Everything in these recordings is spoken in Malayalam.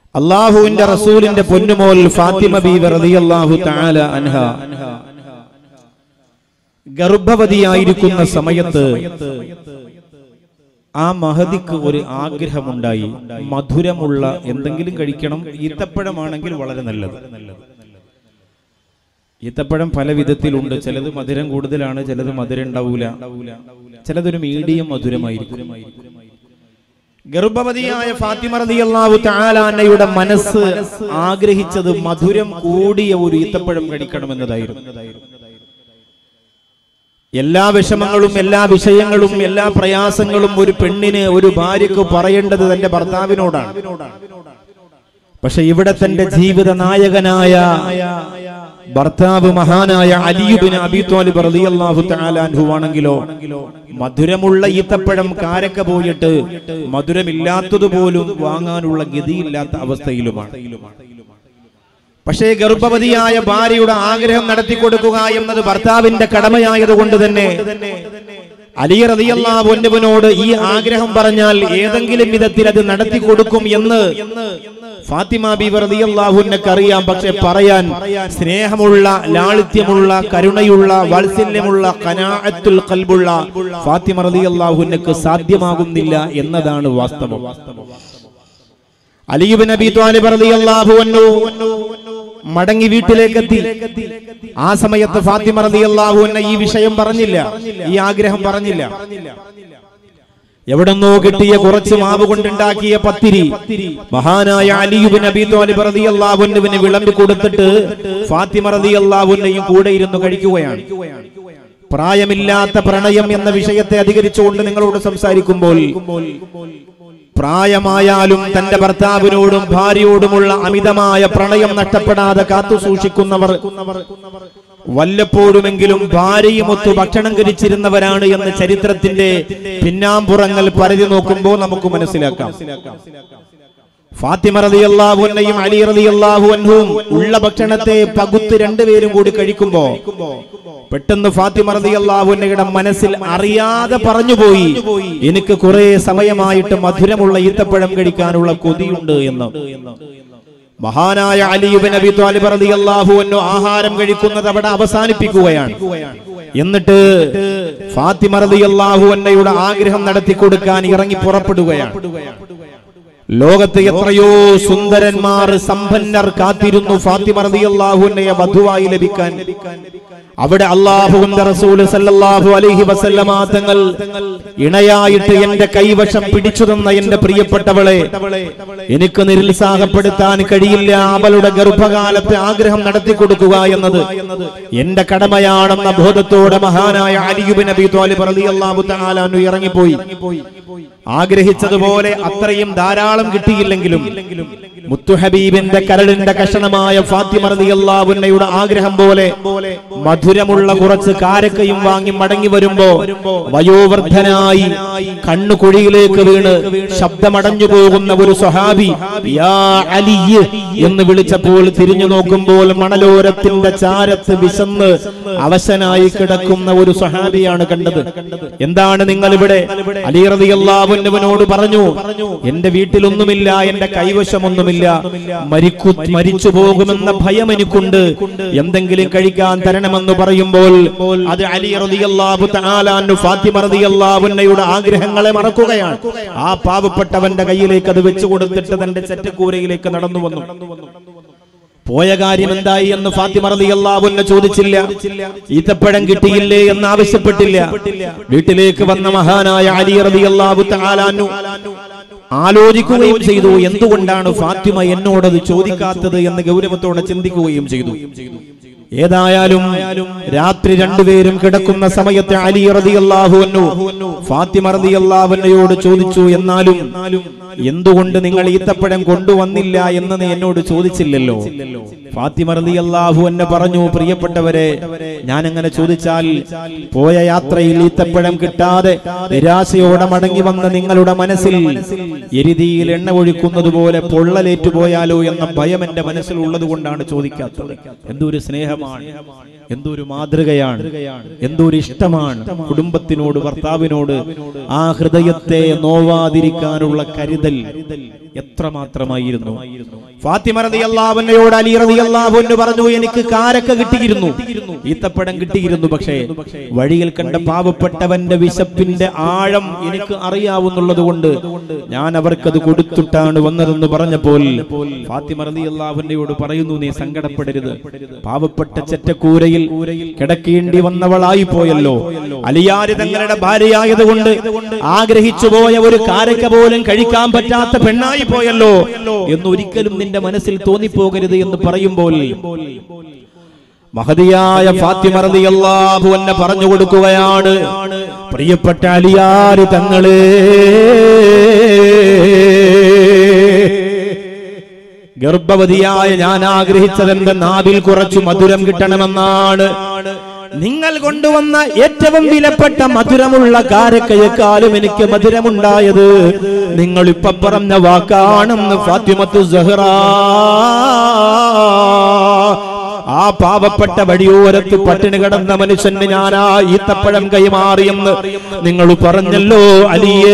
അള്ളാഹുവിന്റെ റസൂലിന്റെ പൊന്നുമോൽ ഫാത്തിമ ബീവി റളിയല്ലാഹു തആല അൻഹ ഗർഭവതിയായിരിക്കുന്ന സമയത്ത് ആ മഹതിക്ക് ഒരു ആഗ്രഹമുണ്ടായി മധുരമുള്ള എന്തെങ്കിലും കഴിക്കണം ഈത്തപ്പഴമാണെങ്കിൽ വളരെ നല്ലത് ഈത്തപ്പഴം പല വിധത്തിലുണ്ട് ചിലത് മധുരം കൂടുതലാണ് ചിലത് മധുരം ഉണ്ടാവൂല ചിലതൊരു മീഡിയം മധുരമായിരിക്കും ഗർഭവതിയായ ഫാത്തിമ റളിയല്ലാഹു തആല അന്നയുടെ മനസ്സ് ആഗ്രഹിച്ചത് മധുരം കൂടിയ ഒരു ഈത്തപ്പഴം കഴിക്കണമെന്നതായിരുന്നു എല്ലാ വിഷമങ്ങളും എല്ലാ വിഷയങ്ങളും എല്ലാ പ്രയാസങ്ങളും ഒരു പെണ്ണിന് ഒരു ഭാര്യക്ക് പറയേണ്ടത് തന്റെ ഭർത്താവിനോടാണ് പക്ഷെ ഇവിടെ തന്റെ ജീവിത നായകനായ ഭർത്താവ് മഹാനായ അലിയുബിന് അബി തോലിബ് റളിയല്ലാഹു തആല അൻഹു ആണെങ്കിലോ മധുരമുള്ള ഈത്തപ്പഴം കാരക്ക പോയിട്ട് മധുരമില്ലാത്തതുപോലും വാങ്ങാനുള്ള ഗതിയില്ലാത്ത അവസ്ഥയിലുമാണ് പക്ഷേ ഗർഭവതിയായ ഭാര്യയുടെ ആഗ്രഹം നടത്തി കൊടുക്കുക എന്നത് ഭർത്താവിന്റെ കടമയായതുകൊണ്ട് തന്നെ അലി റളിയല്ലാഹുവിനോട് ഈ ആഗ്രഹം പറഞ്ഞാൽ ഏതെങ്കിലും വിധത്തിൽ അത് നടത്തി കൊടുക്കും എന്ന് ഫാത്തിമ ബി റളിയല്ലാഹുവിനക്ക് അറിയാം പക്ഷെ പറയാൻ സ്നേഹമുള്ള ലാളിത്യമുള്ള കരുണയുള്ള വാത്സല്യമുള്ള കനാഅത്തുൽ ഖൽബുള്ള ഫാത്തിമ റളിയല്ലാഹുവിനക്ക് സാധ്യമാകുന്നില്ല എന്നതാണ് വാസ്തവം അലിയുബ് നബി ത്വാലിബ് റളിയല്ലാഹു അൻഹു മടങ്ങി വീട്ടിലേക്കെത്തി ആ സമയത്ത് ഫാത്തിമ റളിയല്ലാഹു അൻഹ ഈ വിഷയം പറഞ്ഞില്ല ഈ ആഗ്രഹം പറഞ്ഞില്ല എവിടെന്നോ കിട്ടിയ കുറച്ച് മാവ് കൊണ്ടുണ്ടാക്കിയ പത്തിരി മഹാനായ അലിയുബ് നബി ത്വാലിബ് റളിയല്ലാഹു അൻഹുവിന് വിളമ്പി കൊടുത്തിട്ട് ഫാത്തിമ റളിയല്ലാഹു അൻഹയും കൂടെ ഇരുന്ന് കഴിക്കുകയാണ് പ്രായമില്ലാത്ത പ്രണയം എന്ന വിഷയത്തെ അധികരിച്ചുകൊണ്ട് നിങ്ങളോട് സംസാരിക്കുമ്പോൾ പ്രായമായാലും തന്റെ ഭർത്താവിനോടും ഭാര്യയോടുമുള്ള അമിതമായ പ്രണയം നഷ്ടപ്പെടാതെ കാത്തു സൂക്ഷിക്കുന്നവർ വല്ലപ്പോഴുമെങ്കിലും ഭാര്യയുമൊത്തു ഭക്ഷണം കഴിച്ചിരുന്നവരാണ് എന്ന് ചരിത്രത്തിന്റെ പിന്നാമ്പുറങ്ങൾ പരതി നോക്കുമ്പോൾ നമുക്ക് മനസ്സിലാക്കാം ഫാത്തിമ റളിയല്ലാഹു അൻഹയും അലി റളിയല്ലാഹു അൻഹും ഉള്ള ഭക്ഷണത്തെ പകുത്ത് രണ്ടുപേരും കൂടി കഴിക്കുമ്പോ പെട്ടെന്ന് ഫാത്തിമ റളിയല്ലാഹു അൻഹയുടെ മനസ്സിൽ അറിയാതെ പറഞ്ഞുപോയി എനിക്ക് കുറെ സമയമായിട്ട് മധുരമുള്ള ഈത്തപ്പഴം കഴിക്കാനുള്ള കൊതിയുണ്ട് എന്ന് മഹാനായ അലിയുബിൻ അബി ത്വാലിബ് റളിയല്ലാഹു അൻഹു ആഹാരം കഴിക്കുന്നത് അവിടെ അവസാനിപ്പിക്കുകയാണ് എന്നിട്ട് ഫാത്തിമ റളിയല്ലാഹു അൻഹയുടെ ആഗ്രഹം നടത്തി കൊടുക്കാൻ ഇറങ്ങി പുറപ്പെടുകയാണ് ലോകത്ത് എത്രയോ സുന്ദരന്മാർ സമ്പന്നർ കാത്തിരുന്നു ഫാത്തിമ റളിയല്ലാഹു അൻഹയെ വധുവായി ലഭിക്കാൻ അവിടെ അള്ളാഹുവിന്റെ റസൂൽ സല്ലല്ലാഹു അലൈഹി വസല്ലമ തങ്ങൾ ഇണയായിട്ട് എന്റെ കൈവശം പിടിച്ചു തന്ന എന്റെ പ്രിയപ്പെട്ടവളെ എനിക്ക് നിരുത്സാഹപ്പെടുത്താൻ കഴിയില്ല അവളുടെ ഗർഭകാലത്തെ ആഗ്രഹം നടത്തി കൊടുക്കുക എന്നത് എന്റെ കടമയാണെന്ന ബോധത്തോടെ മഹാനായ അലിയുബിൻ നബി ത്വാലിബ് റളിയല്ലാഹു തആല അൻഹു ഇറങ്ങിപ്പോയി ആഗ്രഹിച്ചതുപോലെ അത്രയും ധാരാളം കിട്ടിയില്ലെങ്കിലും മുത്തുഹബീബിന്റെ കരളിന്റെ കഷണമായ ഫാത്തിമ റളിയല്ലാഹുവിന്റെ ആഗ്രഹം പോലെ മധുരമുള്ള കുറച്ച് കാരക്കയും വാങ്ങി മടങ്ങി വരുമ്പോ വയോവർദ്ധനായി കണ്ണു കുഴിയിലേക്ക് വീണ് ശബ്ദമടഞ്ഞു പോകുന്ന ഒരു സ്വഹാബി യാ അലിയ് എന്ന് വിളിച്ചപ്പോൾ തിരിഞ്ഞു നോക്കുമ്പോൾ മണലോരത്തിന്റെ ചാരത്ത് വിശന്ന് അവശനായി കിടക്കുന്ന ഒരു സ്വഹാബിയാണ് കണ്ടത് എന്താണ് നിങ്ങൾ ഇവിടെ അലി റളിയല്ലാഹുവിനോട് പറഞ്ഞു എന്റെ വീട്ടിലൊന്നുമില്ല എന്റെ കൈവശമൊന്നുമില്ല മരിക്കു മരിച്ചു പോകുമെന്ന ഭയം എനിക്കുണ്ട് എന്തെങ്കിലും കഴിക്കാൻ തരണമെന്ന് പറയുമ്പോൾ അത് അലി റളിയല്ലാഹു തആല അൻഹു ഫാത്തിമ റളിയല്ലാഹു അൻഹയുടെ ആഗ്രഹങ്ങളെ മറക്കുകയാണ് ആ പാവപ്പെട്ടവന്റെ കയ്യിലേക്ക് അത് വെച്ചു കൊടുത്തിട്ട് തന്റെ ചെറ്റക്കൂരയിലേക്ക് നടന്നു വന്നു പോയ കാര്യം എന്തായി എന്ന് ഫാത്തിമ റളിയല്ലാഹു അൻഹ ചോദിച്ചില്ല ഈത്തപ്പഴം കിട്ടിയില്ലേ എന്ന് ആവശ്യപ്പെട്ടില്ല വീട്ടിലേക്ക് വന്ന മഹാനായ അലി റളിയല്ലാഹു തആല അൻഹു ആലോചിക്കുകയും ചെയ്തു എന്തുകൊണ്ടാണ് ഫാത്തിമ എന്നോടത് ചോദിക്കാത്തത് എന്ന് ഗൗരവത്തോടെ ചിന്തിക്കുകയും ചെയ്തു ഏതായാലും രാത്രി രണ്ടുപേരും കിടക്കുന്ന സമയത്ത് അലി റളിയല്ലാഹു അൻഹു ഫാത്തിമ റളിയല്ലാഹു അൻഹയോട് ചോദിച്ചു എന്നാലും എന്തുകൊണ്ട് നിങ്ങൾ ഈത്തപ്പഴം കൊണ്ടുവന്നില്ല എന്ന് നീ എന്നോട് ചോദിച്ചില്ലല്ലോ ഫാത്തിമ റളിയല്ലാഹു അൻഹ പറഞ്ഞു പ്രിയപ്പെട്ടവരെ ഞാൻ അങ്ങനെ ചോദിച്ചാൽ പോയ യാത്രയിൽ ഈത്തപ്പഴം കിട്ടാതെ നിരാശയോടെ മടങ്ങി വന്ന നിങ്ങളുടെ മനസ്സിൽ എരിതിയിൽ എണ്ണ ഒഴിക്കുന്നത് പോലെ പൊള്ളലേറ്റു പോയാലോ എന്ന ഭയം എന്റെ മനസ്സിൽ ഉള്ളത് കൊണ്ടാണ് ചോദിക്കാത്തത് എന്തൊരു സ്നേഹമാണ് എന്തൊരു മാതൃകയാണ് എന്തൊരു ഇഷ്ടമാണ് കുടുംബത്തിനോട് ഭർത്താവിനോട് ആ ഹൃദയത്തെ നോവാതിരിക്കാനുള്ള കരുതൽ എത്ര മാത്രമായിരുന്നു ഫാത്തിമ റളിയല്ലാഹുവിനോട് അലി റളിയല്ലാഹു അൻഹു പറഞ്ഞു എനിക്ക് കാരക്ക കിട്ടിയിരുന്നു ഈത്തപ്പഴം കിട്ടിയിരുന്നു പക്ഷേ വഴിയിൽ കണ്ട പാവപ്പെട്ടവന്റെ വിശപ്പിന്റെ ആഴം എനിക്ക് അറിയാവുന്നുള്ളത് കൊണ്ട് ഞാൻ അവർക്കത് കൊടുത്തിട്ടാണ് വന്നതെന്ന് പറഞ്ഞപ്പോൾ ഫാത്തിമ റളിയല്ലാഹുവിനോട് പറയുന്നു നീ സങ്കടപ്പെടരുത് പാവപ്പെട്ട ചെറ്റക്കൂരയിൽ കിടക്കേണ്ടി വന്നവളായി പോയല്ലോ അലിയാര് തങ്ങളുടെ ഭാര്യയായതുകൊണ്ട് ആഗ്രഹിച്ചു പോയ ഒരു കാരക്ക പോലും കഴിക്കാൻ പറ്റാത്ത പെണ്ണായി പോയല്ലോ എന്നൊരിക്കലും നിന്റെ മനസ്സിൽ തോന്നിപ്പോകരുത് എന്ന് പറയുമ്പോൾ മഹതിയായ ഫാത്തിമ റളിയല്ലാഹു അൻഹ പറഞ്ഞു കൊടുക്കുകയാണ് പ്രിയപ്പെട്ട അലിയാര് തങ്ങളെ ഗർഭവതിയായ ഞാൻ ആഗ്രഹിച്ചതെന്റെ നാവിൽ കുറച്ചു മധുരം കിട്ടണമെന്നാണ് നിങ്ങൾ കൊണ്ടുവന്ന ഏറ്റവും വിലപ്പെട്ട മധുരമുള്ള കാരക്കയെക്കാളും എനിക്ക് മധുരമുണ്ടായത് നിങ്ങൾ ഇപ്പൊ പറഞ്ഞ വാക്കാണെന്ന് ഫാത്തിമത്തു സഹറ ആ പാവപ്പെട്ട വഴിയോരത്ത് പട്ടിണി കിടന്ന മനുഷ്യന് ഞാനാ ഈത്തപ്പഴം കൈമാറിയെന്ന് നിങ്ങൾ പറഞ്ഞല്ലോ അലിയേ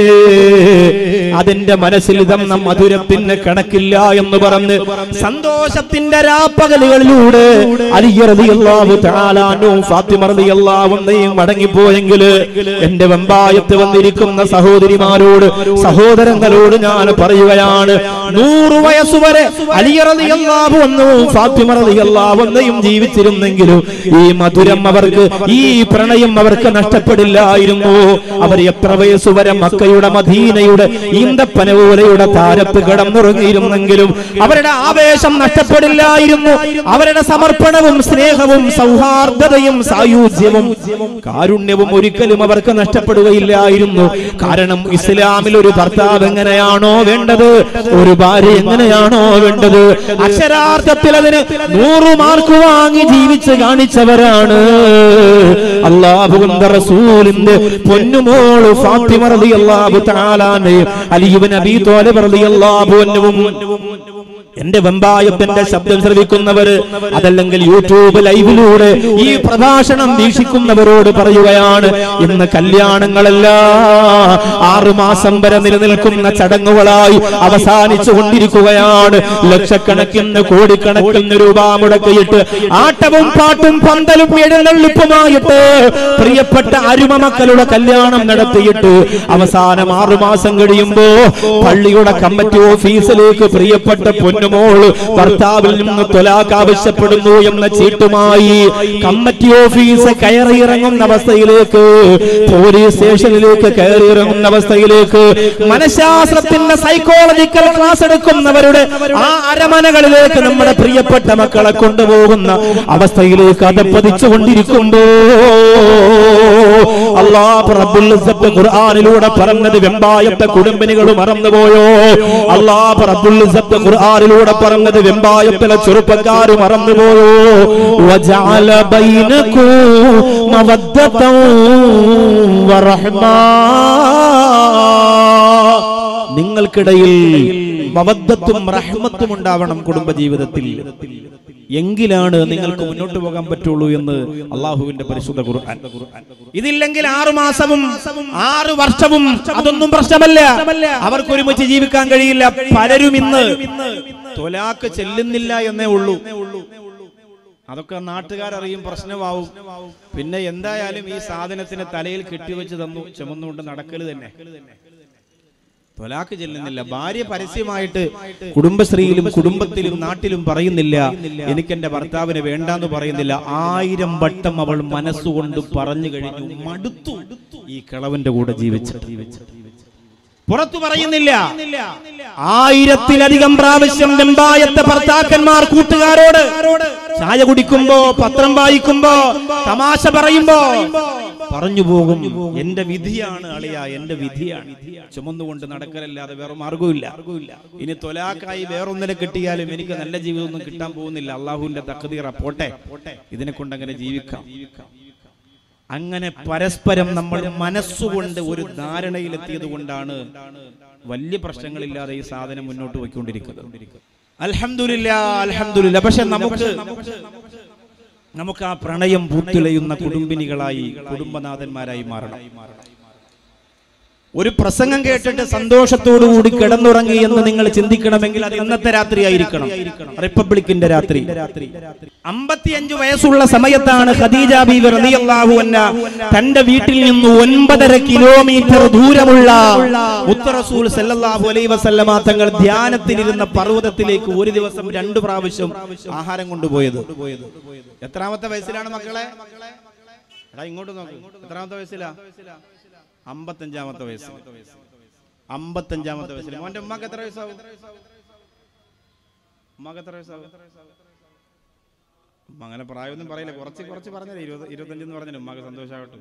അതിന്റെ മനസ്സിൽ ഇതെന്ന മധുരത്തിന് കണക്കില്ല എന്ന് പറഞ്ഞ് സന്തോഷത്തിന്റെ രാപ്പകലുകളിലൂടെ അലിയറിയാവു താലാനു ഫാത്തിമറിയാവുന്നയും മടങ്ങിപ്പോയെങ്കിൽ എന്റെ വെമ്പായത്ത് വന്നിരിക്കുന്ന സഹോദരിമാരോട് സഹോദരങ്ങളോട് ഞാൻ പറയുകയാണ് നൂറ് വയസ്സുവരെ അലിയറിയാവു വന്നു ഫാത്തിമറിയാവുന്നയും ജീവിച്ചിരുന്നെങ്കിലും ഈ മധുരം അവർക്ക് ഈ പ്രണയം അവർക്ക് നഷ്ടപ്പെടില്ലായിരുന്നു അവർ എത്ര വയസ്സുവരെ മക്കയുടെ മദീനയുടെ ഈന്തപ്പന പോലെയുടെ താരത്ത് കിടന്നുറങ്ങിയിരുന്നെങ്കിലും അവരുടെ ആവേശം നഷ്ടപ്പെടില്ലായിരുന്നു അവരുടെ സമർപ്പണവും സ്നേഹവും സൗഹാർദ്ദതയും സായുജ്യവും കാരുണ്യവും ഒരിക്കലും അവർക്ക് നഷ്ടപ്പെടുകയില്ലായിരുന്നു കാരണം ഇസ്ലാമിൽ ഒരു ഭർത്താവ് എങ്ങനെയാണോ വേണ്ടത് ഒരു ഭാര്യ എങ്ങനെയാണോ വേണ്ടത് അക്ഷരാർത്ഥത്തിൽ അതിന് നൂറ് മാർക്ക് വാങ്ങി ജീവിച്ച് കാണിച്ചവരാണ് അള്ളാഹുവിന്റെ റസൂലിന്റെ പൊന്നുമോള് ഫാത്തിമ റളിയല്ലാഹു തആലാനെയും അലിയുബിൻ അബീ ത്വാലിബ് റളിയല്ലാഹു അൻഹുവും എന്റെ വെമ്പായപ്പന്റെ ശബ്ദം ശ്രവിക്കുന്നവര് അതല്ലെങ്കിൽ യൂട്യൂബ് ലൈവിലൂടെ ഈ പ്രഭാഷണം വീക്ഷിക്കുന്നവരോട് പറയുകയാണ് ഇന്ന് കല്യാണങ്ങളല്ല ആറു മാസം വരെ നിലനിൽക്കുന്ന ചടങ്ങുകളായി അവസാനിച്ചു കൊണ്ടിരിക്കുകയാണ് ലക്ഷക്കണക്കിന് കോടിക്കണക്കിന് രൂപ മുടക്കിയിട്ട് ആട്ടവും പാട്ടും പന്തലും എഴുന്നള്ളിപ്പുമായിട്ട് പ്രിയപ്പെട്ട അരുമ മക്കളുടെ കല്യാണം നടത്തിയിട്ട് അവസാനം ആറു മാസം കഴിയുമ്പോ പള്ളിയുടെ കമ്മിറ്റി ഓഫീസിലേക്ക് പ്രിയപ്പെട്ട പൊന്നുമോള് ഭർത്താവിൽ നിന്ന് തൊലാക്ക് ആവശ്യപ്പെടുന്നു എന്ന ചീട്ടുമായി കമ്മിറ്റി ഓഫീസ് കയറിയിറങ്ങുന്ന അവസ്ഥയിലേക്ക് പോലീസ് സ്റ്റേഷനിലേക്ക് കയറിയിറങ്ങുന്ന അവസ്ഥയിലേക്ക് മനഃശാസ്ത്രത്തിന്റെ സൈക്കോളജിക്കൽ ക്ലാസ് എടുക്കുന്നവരുടെ ആ അരമനകളിലേക്ക് നമ്മുടെ പ്രിയപ്പെട്ട മക്കളെ കൊണ്ടുപോകുന്ന അവസ്ഥയിലേക്ക് അതപ്പതിച്ചു കൊണ്ടിരിക്കുമ്പോ അള്ളാഹ് റബ്ബുൽ ഇസ്സത്ത് ഖുർആനിലൂടെ പറഞ്ഞത് വെമ്പായത്തെ കുടുംബിനികൾ മറന്നുപോയോ അള്ളാഹ് റബ്ബുൽ ഇസ്സത്ത് ഖുർആനിലൂടെ പറഞ്ഞത് വെമ്പായത്തിലെ ചെറുപ്പക്കാർ മറന്നുപോയോ വജഅല ബൈനകും മവദ്ദതൻ വറഹ്മ നിങ്ങൾക്കിടയിൽ മവദ്ദത്തും റഹ്മത്തും ഉണ്ടാവണം കുടുംബജീവിതത്തിൽ എങ്കിലാണ് നിങ്ങൾക്ക് മുന്നോട്ട് പോകാൻ പറ്റുള്ളൂ എന്ന് അള്ളാഹുവിന്റെ പരിശുദ്ധ ഖുർആൻ ഇതില്ലെങ്കിൽ ആറു മാസവും ആറു വർഷവും അതൊന്നും പ്രശ്നമല്ല അവർക്ക് ഒരുമിച്ച് ജീവിക്കാൻ കഴിയില്ല പലരും ഇന്ന് തൊലാക്ക് ചെല്ലുന്നില്ല എന്നേ ഉള്ളൂ അതൊക്കെ നാട്ടുകാരറിയും പ്രശ്നമാവും പിന്നെ എന്തായാലും ഈ സാധനത്തിന് തലയിൽ കെട്ടിവെച്ച് തന്നു ചുമന്നുകൊണ്ട് നടക്കല് തന്നെ തൊലാക്ക് ചെല്ലുന്നില്ല ഭാര്യ പരസ്യമായിട്ട് കുടുംബശ്രീയിലും കുടുംബത്തിലും നാട്ടിലും പറയുന്നില്ല എനിക്ക് എന്റെ ഭർത്താവിനെ വേണ്ടാന്ന് പറയുന്നില്ല ആയിരം വട്ടം അവൾ മനസ്സുകൊണ്ട് പറഞ്ഞു കഴിഞ്ഞു മടുത്തു ഈ കിളവന്റെ കൂടെ ജീവിച്ചിട്ട് പുറത്തു പറയുന്നില്ല ആയിരത്തിലധികം പ്രാവശ്യം വെമ്പായത്തെ ഭർത്താക്കന്മാർ കൂട്ടുകാരോട് ചായ കുടിക്കുമ്പോ പത്രം വായിക്കുമ്പോ തമാശ പറയുമ്പോ പറഞ്ഞു പോകും എന്റെ വിധിയാണ് അളിയ എന്റെ വിധിയാണ് ചുമന്നുകൊണ്ട് നടക്കലല്ലാതെ വേറെ മാർഗമില്ല ഇനി തൊലാക്കായി വേറൊന്നിനെ കിട്ടിയാലും എനിക്ക് നല്ല ജീവിതമൊന്നും കിട്ടാൻ പോകുന്നില്ല അള്ളാഹുവിന്റെ തക്കതീറ പോട്ടെ ഇതിനെ കൊണ്ട് അങ്ങനെ ജീവിക്കാം അങ്ങനെ പരസ്പരം നമ്മൾ മനസ്സുകൊണ്ട് ഒരു ധാരണയിലെത്തിയത് കൊണ്ടാണ് വലിയ പ്രശ്നങ്ങളില്ലാതെ ഈ സാധനം മുന്നോട്ട് പോയിക്കൊണ്ടിരിക്കുന്നത് അൽഹംദുലില്ലാ അൽഹംദുലില്ലാ പക്ഷെ നമുക്ക് നമുക്ക് ആ പ്രണയം പൂത്തിളയുന്ന കുടുംബിനികളായി കുടുംബനാഥന്മാരായി മാറണം ഒരു പ്രസംഗം കേട്ടിട്ട് സന്തോഷത്തോടുകൂടി കിടന്നുറങ്ങി എന്ന് നിങ്ങൾ ചിന്തിക്കണമെങ്കിൽ അത് ഇന്നത്തെ രാത്രി ആയിരിക്കണം റിപ്പബ്ലിക്കിന്റെ രാത്രി അമ്പത്തിയഞ്ചു വയസ്സുള്ള സമയത്താണ് ഖദീജ ബീവി റളിയല്ലാഹു അൻഹ തന്റെ വീട്ടിൽ നിന്ന് ഒൻപതര കിലോമീറ്റർ ദൂരമുള്ള മുത്തറസൂൽ സല്ലല്ലാഹു അലൈഹി വസല്ലമ തങ്ങൾ ധ്യാനത്തിലിരുന്ന പർവ്വതത്തിലേക്ക് ഒരു ദിവസം രണ്ടു പ്രാവശ്യം ആഹാരം കൊണ്ടുപോയത് എത്രാമത്തെ വയസ്സിലാണ് മക്കളെ എടാ ഇങ്ങോട്ട് നോക്ക് എത്രാമത്തെ വയസ്സിലാ അമ്പത്തഞ്ചാമത്തെ വയസ്സ് അമ്പത്തഞ്ചാമത്തെ വയസ്സിൽ മോന്റെ ഉമ്മാക്ക് എത്ര വയസ്സാവും ഉമ്മാക്ക് എത്ര വയസ്സാവും ഉമ്മ അങ്ങനെ പ്രായമൊന്നും പറയില്ല കുറച്ച് കുറച്ച് പറഞ്ഞത് ഇരുപത് ഇരുപത്തഞ്ചെന്ന് പറഞ്ഞില്ല ഉമ്മാക്ക് സന്തോഷമാവട്ടെ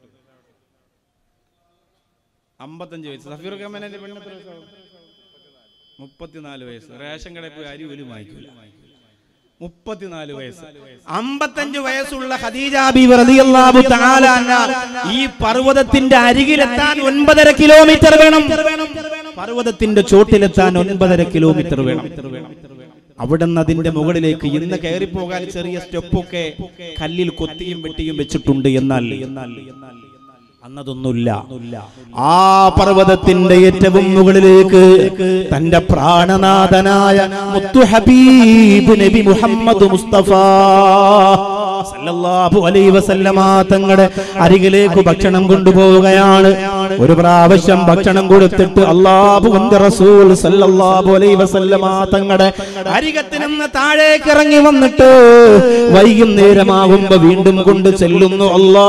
അമ്പത്തഞ്ച് വയസ്സ് സഫീർ കമ്മനെ പെണ്ണ് എത്ര വയസ്സാവും മുപ്പത്തിനാല് വയസ്സ് റേഷൻ കടയിൽ പോയി അരി പോലും വാങ്ങിക്കൂല മുപ്പത്തിനാല് വയസ്സ് അമ്പത്തഞ്ച് വയസ്സുള്ള ഖദീജ ബീവി റളിയല്ലാഹു തആല അൻഹ ഈ പർവ്വതത്തിന്റെ അരികിലെത്താൻ ഒൻപതര കിലോമീറ്റർ വേണം പർവ്വതത്തിന്റെ ചോട്ടിലെത്താൻ ഒൻപതര കിലോമീറ്റർ വേണം അവിടുന്ന് അതിന്റെ മുകളിലേക്ക് ഇന്ന് കയറിപ്പോകാൻ ചെറിയ സ്റ്റെപ്പൊക്കെ കല്ലിൽ കൊത്തിയും വെട്ടിയും വെച്ചിട്ടുണ്ട് എന്നാൽ അന്നതൊന്നുമില്ല ആ പർവ്വതത്തിന്റെ ഏറ്റവും മുകളിലേക്ക് തന്റെ പ്രാണനാഥനായ മുത്തു ഹബീബ് നബി മുഹമ്മദ് മുസ്തഫ സല്ലല്ലാഹു അലൈഹി വസല്ലമ തങ്ങളുടെ അരികിലേക്ക് ഭക്ഷണം കൊണ്ടുപോവുകയാണ് ഒരു പ്രാവശ്യം ഭക്ഷണം കൊടുത്തിട്ട് അള്ളാഹു റസൂൽ സല്ലല്ലാഹു അലൈഹി വസല്ലമ തങ്ങളുടെ അരികത്ത് നിന്ന് താഴേക്ക് ഇറങ്ങി വന്നിട്ട് വൈകുന്നേരമാകുമ്പോ വീണ്ടും കൊണ്ട് ചെല്ലുന്നു അല്ലാ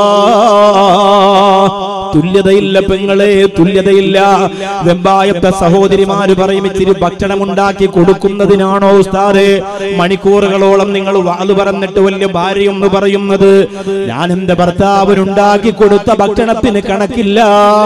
തുല്യതയില്ല പെങ്ങളെ തുല്യതയില്ല വെമ്പായത്തെ സഹോദരിമാര് പറയും ഇച്ചിരി ഭക്ഷണം ഉണ്ടാക്കി കൊടുക്കുന്നതിനാണോ ഉസ്താദെ മണിക്കൂറുകളോളം നിങ്ങൾ വാല് പറഞ്ഞിട്ട് വലിയ ഭാര്യ എന്ന് പറയുന്നത് ഞാൻ എന്റെ ഭർത്താവിനുണ്ടാക്കി കൊടുത്ത ഭക്ഷണത്തിന് കണക്കില്ല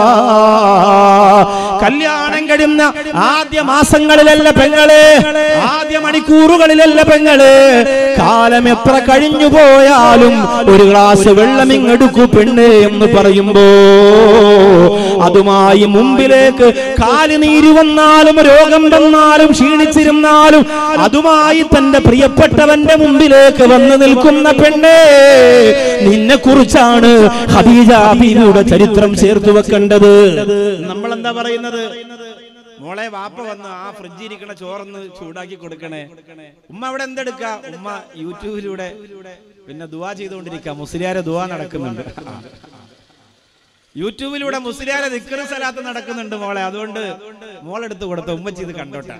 കല്യാണം കഴിയുന്ന ആദ്യ മാസങ്ങളിലല്ല പെങ്ങളെ ആദ്യ മണിക്കൂറുകളിലല്ല പെങ്ങളെ കാലം എത്ര കഴിഞ്ഞു പോയാലും ഒരു ഗ്ലാസ് വെള്ളം ഇങ്ങെടുക്കൂ പെണ്ണ് എന്ന് പറയുമ്പോ അതുമായി മുമ്പിലേക്ക് കാല് നീര് വന്നാലും രോഗം വന്നാലും ക്ഷീണിച്ചിരുന്നാലും അതുമായി തന്റെ പ്രിയപ്പെട്ടവന്റെ മുമ്പിലേക്ക് വന്നു നിൽക്കുന്ന പെണ്ണേ നിന്നെ കുറിച്ചാണ് ഹബീജ ബീവിയുടെ ചരിത്രം ചേർത്ത് വെക്കേണ്ടത് നമ്മൾ എന്താ പറയുന്നത് മോളെ വാപ്പ വന്ന് ആ ഫ്രിഡ്ജിൽ ഇരിക്കണ ചോറൊന്ന് ചൂടാക്കി കൊടുക്കണേ ഉമ്മ അവിടെ എന്തെടുക്ക ഉമ്മ യൂട്യൂബിലൂടെ പിന്നെ ദുവാ ചെയ്തുകൊണ്ടിരിക്കുക മുസ്ലിയാരെ ദുവാ നടക്കുന്നുണ്ട് യൂട്യൂബിലൂടെ മുസ്ലിയാരെ ദിക്കറ് സലാത്ത് നടക്കുന്നുണ്ട് മോളെ അതുകൊണ്ട് മോളെടുത്ത് കൊടുത്ത ഉമ്മച്ചി ഇത് കണ്ടോട്ടെ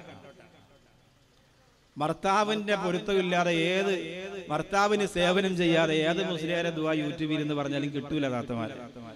ഭർത്താവിന്റെ പൊരുത്തമില്ലാതെ ഏത് ഭർത്താവിന് സേവനം ചെയ്യാതെ ഏത് മുസ്ലിയാരെ ദുവാ യൂട്യൂബിൽ എന്ന് പറഞ്ഞാലും കിട്ടൂല താത്തമാരെ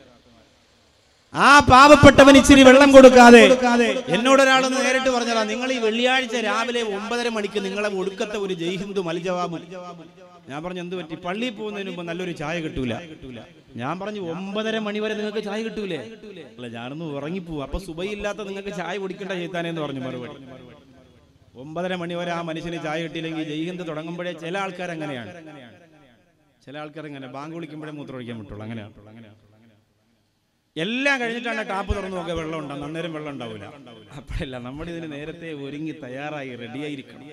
ആ പാവപ്പെട്ടവൻ ഇച്ചിരി വെള്ളം കൊടുക്കാതെ എന്നോട് ഒരാളൊന്ന് നേരിട്ട് പറഞ്ഞതാ നിങ്ങൾ ഈ വെള്ളിയാഴ്ച രാവിലെ ഒമ്പതര മണിക്ക് നിങ്ങളെ ഒടുക്കത്തെ ഒരു ജയ്ഹിന്ദു മലിജവാബ് ഞാൻ പറഞ്ഞു എന്ത് പറ്റി പള്ളിയിൽ പോകുന്നതിന് മുമ്പ് നല്ലൊരു ചായ കിട്ടൂല ഞാൻ പറഞ്ഞു ഒമ്പതര മണി വരെ നിങ്ങൾക്ക് ചായ കിട്ടൂലേ അല്ല ഞാനൊന്ന് ഉറങ്ങിപ്പോവും അപ്പൊ സുബയില്ലാത്ത നിങ്ങൾക്ക് ചായ കുടിക്കണ്ട ചെയ്താനേന്ന് പറഞ്ഞു മറുപടി ഒമ്പതര മണി വരെ ആ മനുഷ്യന് ചായ കിട്ടിയില്ലെങ്കിൽ ജയ്ഹിന്ദ് തുടങ്ങുമ്പോഴേ ചില ആൾക്കാർ അങ്ങനെയാണ് ചില ആൾക്കാർ അങ്ങനെ ബാങ്ക് വിളിക്കുമ്പോഴേ മൂത്രം ഒഴിക്കാൻ പറ്റുള്ളൂ അങ്ങനെയാണ് അങ്ങനെയാണ് എല്ലാം കഴിഞ്ഞിട്ടാണ് ടാപ്പ് തുറന്നു നോക്കുക വെള്ളം ഉണ്ടാവും അന്നേരം വെള്ളം ഉണ്ടാവില്ല അപ്പോഴല്ല നമ്മുടെ ഇതിന് നേരത്തെ ഒരുങ്ങി തയ്യാറായി റെഡിയായിരിക്കണം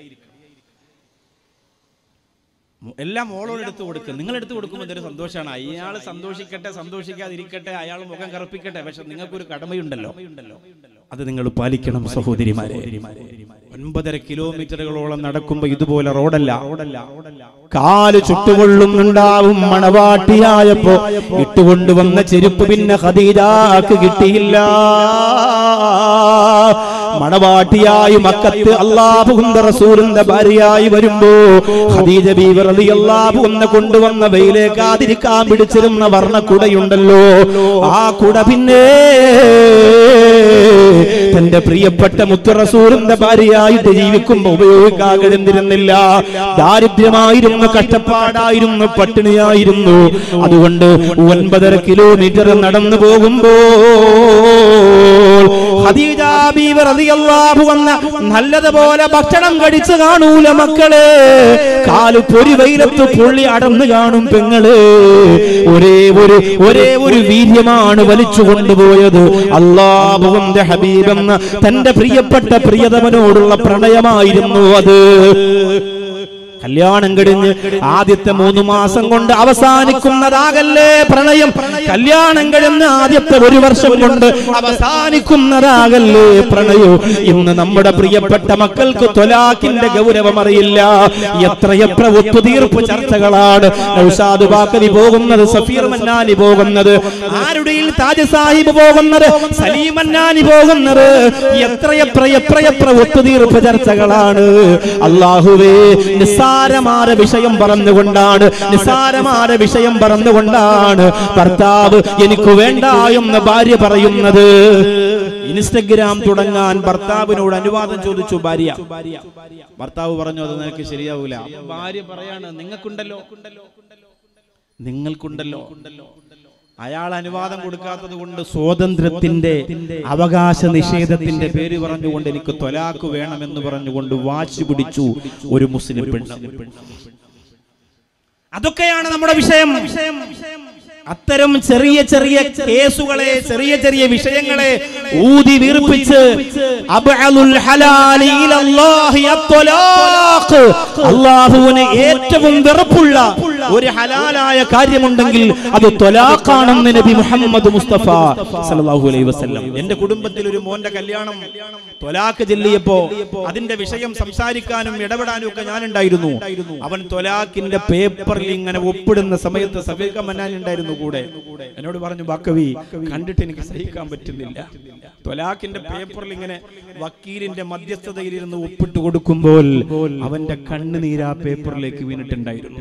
മു- എല്ലാം മോളോട് എടുത്തു കൊടുക്കുക നിങ്ങൾ എടുത്തു കൊടുക്കുമ്പോൾ ഇതൊരു സന്തോഷമാണ് അയാൾ സന്തോഷിക്കട്ടെ സന്തോഷിക്കാതിരിക്കട്ടെ അയാൾ മുഖം കറുപ്പിക്കട്ടെ പക്ഷെ നിങ്ങൾക്കൊരു കടമയുണ്ടല്ലോ അത് നിങ്ങൾ പാലിക്കണം സഹോദരിമാരെ ഒൻപതര കിലോമീറ്ററുകളോളം നടക്കുമ്പോ ഇതുപോലെ റോഡല്ല കാല് ചുട്ടുകൊള്ളുന്നുണ്ടാവും മണവാട്ടിയായപ്പോ ഇട്ടുകൊണ്ടുവന്ന ചെരുപ്പ് പിന്നെ ഖദീജാക്ക് കിട്ടിയില്ല മണവാട്ടിയായി മക്കത്ത് അള്ളാഹുന്റെ റസൂലിന്റെ ഭാര്യയായി വരുമ്പോ ഖദീജ ബീവി റളിയല്ലാഹു അൻഹ കൊണ്ടുവന്ന വെയിലേക്കാതിരിക്കാൻ പിടിച്ചിരുന്ന വർണ്ണക്കുടയുണ്ടല്ലോ ആ കുട പിന്നെ തന്റെ പ്രിയപ്പെട്ട മുത്തുറസൂറിന്റെ ഭാര്യയായിട്ട് ജീവിക്കുമ്പോ ഉപയോഗിക്കാൻ കഴിഞ്ഞിരുന്നില്ല ദാരിദ്ര്യമായിരുന്നു കഷ്ടപ്പാടായിരുന്നു പട്ടിണിയായിരുന്നു അതുകൊണ്ട് ഒൻപതര കിലോമീറ്റർ നടന്നു പോകുമ്പോ ഖദീജ ബീവി റളിയല്ലാഹു അൻഹ നല്ലതുപോലെ ഭക്ഷണം കഴിച്ചു കാണൂല മക്കളെ കാല് പൊരി വെയിലത്ത് പൊള്ളി അടന്നു കാണും പെങ്ങള് ഒരേ ഒരു ഒരേ ഒരു വീര്യമാണ് വലിച്ചു കൊണ്ടുപോയത് അള്ളാഹുവിന്റെ ഹബീബെന്ന തന്റെ പ്രിയപ്പെട്ട പ്രിയതമനോടുള്ള പ്രണയമായിരുന്നു അത് കല്യാണം കഴിഞ്ഞ് ആദ്യത്തെ മൂന്ന് മാസം കൊണ്ട് അവസാനിക്കുന്നതാകല്ലേ പ്രണയം കല്യാണം കഴിഞ്ഞ് ആദ്യത്തെ ഒരു വർഷം കൊണ്ട് അവസാനിക്കുന്നതാകല്ലേ പ്രണയോ ഇന്ന് നമ്മുടെ പ്രിയപ്പെട്ട മക്കൾക്ക് തൊലാക്കിന്റെ ഗൗരവം അറിയില്ല എത്രയെത്ര ഒത്തുതീർപ്പ് ചർച്ചകളാണ് നൗഷാദ് ബാക്കവി പോകുന്നത് സഫീർ മന്നാനി പോകുന്നത് ആരുടെയിൽ താജ് സാഹിബ് പോകുന്നത് സലീം മന്നാനി പോകുന്നത് എത്രയെത്ര എത്രയെത്ര ഒത്തുതീർപ്പ് ചർച്ചകളാണ് അള്ളാഹുവേ നിസ്സാരമായ വിഷയം പറഞ്ഞുകൊണ്ടാണ് നിസ്സാരമായ വിഷയം പറഞ്ഞുകൊണ്ടാണ് ഭർത്താവ് എനിക്ക് വേണ്ട എന്ന് ഭാര്യ പറയുന്നത് ഇൻസ്റ്റഗ്രാം തുടങ്ങാൻ ഭർത്താവിനോട് അനുവാദം ചോദിച്ചു ഭാര്യ ഭർത്താവ് പറഞ്ഞു അത് നിനക്ക് ശരിയാവൂല അപ്പൊ ഭാര്യ പറയാണ് നിങ്ങൾക്കുണ്ടല്ലോ നിങ്ങൾക്കുണ്ടല്ലോ അയാൾ അനുവാദം കൊടുക്കാത്തത് കൊണ്ട് സ്വാതന്ത്ര്യത്തിന്റെ അവകാശ നിഷേധത്തിന്റെ പേര് പറഞ്ഞുകൊണ്ട് എനിക്ക് തൊലാക്ക് വേണമെന്ന് പറഞ്ഞുകൊണ്ട് വാശി പിടിച്ചു ഒരു മുസ്ലിം പെണ്ണ് അതൊക്കെയാണ് നമ്മുടെ വിഷയം അത്തരം ചെറിയ ചെറിയ കേസുകളെ ചെറിയ ചെറിയ വിഷയങ്ങളെ ഊതി വീർപ്പിച്ച് അബ്അലുൽ ഹലാലി ഇലല്ലാഹി അത്വലാഖ്. അള്ളാഹുവിന് ഏറ്റവും വെറുപ്പുള്ള ഒരു ഹലാലായ കാര്യമുണ്ടെങ്കിൽ അത് ത്വലാഖാണെന്ന് നബി മുഹമ്മദ് മുസ്തഫ സല്ലല്ലാഹു അലൈഹി വസല്ലം എന്റെ കുടുംബത്തിൽ ഒരു മോന്റെ കല്യാണം ത്വലാഖ് ചെല്ലിയപ്പോ അതിന്റെ വിഷയം സംസാരിക്കാനും ഇടപെടാനും ഒക്കെ ഞാനുണ്ടായിരുന്നു അവൻ ത്വലാഖിന്റെ പേപ്പറിൽ ഇങ്ങനെ ഒപ്പിടുന്ന സമയത്ത് സഫീഖ മന്നാൻ ഉണ്ടായിരുന്നു കൂടെ എന്നോട് പറഞ്ഞു ബാക്കവി കണ്ടിട്ട് എനിക്ക് സഹിക്കാൻ പറ്റുന്നില്ല ത്വലാഖിന്റെ പേപ്പറിൽ ഇങ്ങനെ വക്കീലിന്റെ മധ്യസ്ഥതയിൽ ഇരുന്ന് ഒപ്പിട്ട് കൊടുക്കുമ്പോൾ അവന്റെ കണ്ണുനീരാ പേപ്പറിലേക്ക് വീണിട്ടുണ്ടായിരുന്നു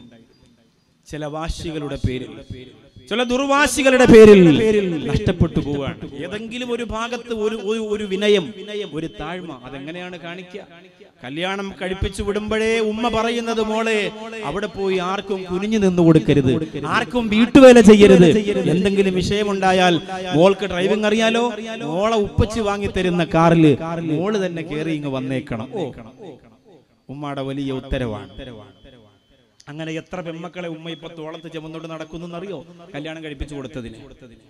ചില വാശികളുടെ പേരിൽ ചില ദുർവാശികളുടെ പേരിൽ നഷ്ടപ്പെട്ടു പോവാണ് ഏതെങ്കിലും ഒരു ഭാഗത്ത് ഒരു ഒരു- ഒരു വിനയം ഒരു താഴ്മ അതെങ്ങനെയാണ് കാണിക്കുക കല്യാണം കഴിപ്പിച്ചു വിടുമ്പോഴേ ഉമ്മ പറയുന്നത് മോളെ അവിടെ പോയി ആർക്കും കുനിഞ്ഞു നിന്ന് കൊടുക്കരുത് ആർക്കും വീട്ടുവേല ചെയ്യരുത് എന്തെങ്കിലും വിഷയമുണ്ടായാൽ മോൾക്ക് ഡ്രൈവിംഗ് അറിയാലോ മോളെ ഉപ്പച്ച് വാങ്ങി തരുന്ന കാറിൽ മോള് തന്നെ കയറി ഇങ്ങ് വന്നേക്കണം ഓ ഉമ്മയുടെ വലിയ ഉത്തരവാണ് അങ്ങനെ എത്ര പെമ്മക്കളെ ഉമ്മ ഇപ്പൊ തോളത്ത് ചുമന്നോട്ട് നടക്കുന്നു അറിയോ കല്യാണം കഴിപ്പിച്ചു കൊടുത്തതിന്